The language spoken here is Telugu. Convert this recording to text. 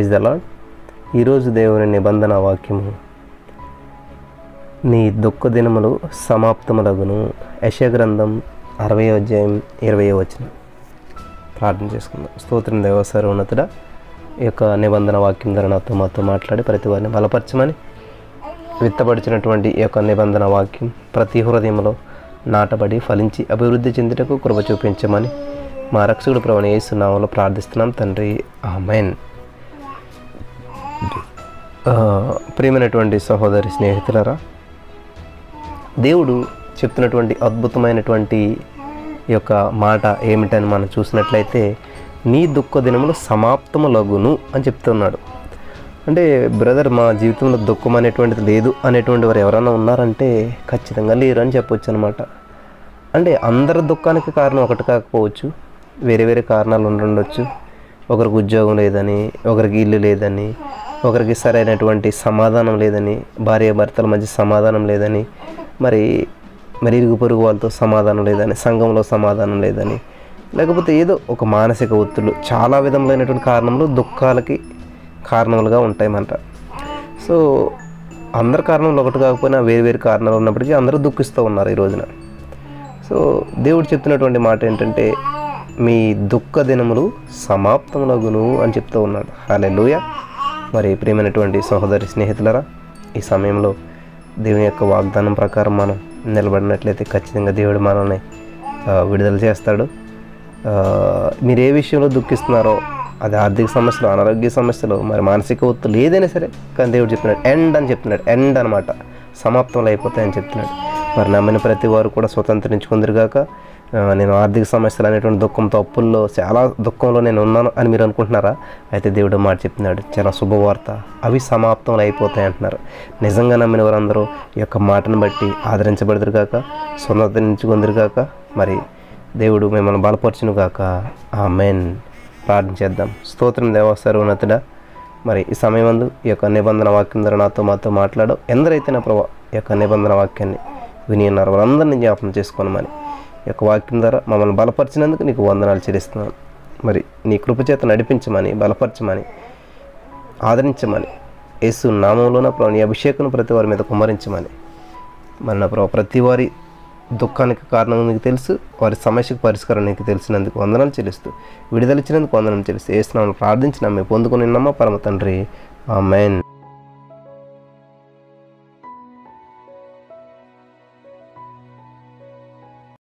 ప్రైజ్ ద లాడ్ ఈరోజు దేవుని నిబంధన వాక్యము నీ దుఃఖ దినములు సమాప్తములగును యశగ్రంథం అరవై అధ్యాయం ఇరవై వచనం ప్రార్థన చేసుకుందాం స్తోత్రం దేవ సర్వోన్నతుడ ఈ యొక్క నిబంధన వాక్యం ద్వారా నాతో మాతో మాట్లాడి ప్రతి వారిని బలపరచమని విత్తబడిచినటువంటి ఈ యొక్క నిబంధన వాక్యం ప్రతి హృదయంలో నాటబడి ఫలించి అభివృద్ధి చెందుటకు కృప చూపించమని మా రక్షకుడు ప్రవణ యేసునామంలో ప్రార్థిస్తున్నాం తండ్రి ఆమెన్ ఆ, ప్రియమైనటువంటి సహోదరి స్నేహితులరా దేవుడు చెప్తున్నటువంటి అద్భుతమైనటువంటి ఈ యొక్క మాట ఏమిటని మనం చూసినట్లయితే నీ దుఃఖ దినములు సమాప్తములగును అని చెప్తున్నాడు అంటే బ్రదర్ మా జీవితంలో దుఃఖం అనేటువంటిది లేదు అనేటువంటి వారు ఎవరైనా ఉన్నారంటే ఖచ్చితంగా లేరు అని చెప్పొచ్చు అనమాట అంటే అందరి దుఃఖానికి కారణం ఒకటి కాకపోవచ్చు వేరే వేరే కారణాలు ఉండుండొచ్చు ఒకరికి ఉద్యోగం లేదని ఒకరికి ఇల్లు లేదని ఒకరికి సరైనటువంటి సమాధానం లేదని భార్య భర్తల మధ్య సమాధానం లేదని మరి మరి ఇరుగు పొరుగు వాళ్ళతో సమాధానం లేదని సంఘంలో సమాధానం లేదని లేకపోతే ఏదో ఒక మానసిక ఒత్తిళ్ళు చాలా విధములైనటువంటి కారణములు దుఃఖాలకి కారణములుగా ఉంటాయన్నమాట సో అందరి కారణాలు ఒకటి కాకపోయినా వేరు వేరు కారణాలు ఉన్నప్పటికీ అందరూ దుఃఖిస్తూ ఉన్నారు ఈ రోజున సో దేవుడు చెప్తున్నటువంటి మాట ఏంటంటే మీ దుఃఖ దినములు సమాప్తములగును అని చెప్తూ ఉన్నాడు హాలెలూయ మరి ప్రియమైనటువంటి సహోదరి స్నేహితులరా ఈ సమయంలో దేవుని యొక్క వాగ్దానం ప్రకారం మనం నిలబడినట్లయితే ఖచ్చితంగా దేవుడు మనల్ని ఆ, విడుదల చేస్తాడు ఆ, మీరు ఏ విషయంలో దుఃఖిస్తున్నారో అది ఆర్థిక సమస్యలు అనారోగ్య సమస్యలు మరి మానసిక ఒత్తులు ఏదైనా సరే కానీ దేవుడు చెప్తున్నాడు ఎండ్ అని చెప్తున్నాడు ఎండ్ అనమాట సమాప్తంలో అయిపోతాయని చెప్తున్నాడు మరి నమ్మిన ప్రతి వారు కూడా స్వతంత్రించుకుందరుగాక ఆ, నేను ఆర్థిక సమస్యలు అనేటువంటి దుఃఖంతో అప్పుల్లో చాలా దుఃఖంలో నేను ఉన్నాను అని మీరు అనుకుంటున్నారా అయితే దేవుడు మాట చెప్తున్నాడు చాలా శుభవార్త అవి సమాప్తంలో అయిపోతాయి అంటున్నారు నిజంగా నమ్మిన వారందరూ ఈ యొక్క మాటను బట్టి ఆదరించబడదురుగాక స్వతంత్రించుకుందరుగాక మరి దేవుడు మిమ్మల్ని బలపరచును గాక ఆ మెయిన్ ప్రార్థన చేద్దాం స్తోత్రం దేవ సర్వోన్నతుడా మరి ఈ సమయమందు ఈ యొక్క నిబంధన వాక్యం ద్వారా నాతో మాతో మాట్లాడవు ఎందరైతే నా ప్రభా ఈ యొక్క నిబంధన వాక్యాన్ని విని ఉన్నారు వాళ్ళందరినీ జ్ఞాపకం చేసుకోనమని ఈ యొక్క వాక్యం ద్వారా మమ్మల్ని బలపరిచినందుకు నీకు వందనాలు చెల్లిస్తున్నాను మరి నీ కృపచేత నడిపించమని బలపరచమని ఆదరించమని యేసు నామంలోన ప్రభు నీ అభిషేకం ప్రతి వారి మీద కుమ్మరించమని మరి నా ప్రభు ప్రతి వారి దుఃఖానికి కారణం నీకు తెలుసు వారి సమస్యకు పరిష్కారం నీకు తెలిసినందుకు వందనాలు చెల్లిస్తూ విడుదలిచ్చినందుకు వందనం చెల్లిస్తూ వేస్తున్నాను ప్రార్థించిన మేము పొందుకుని నమ్మ పరమ తండ్రి ఆ మెయిన్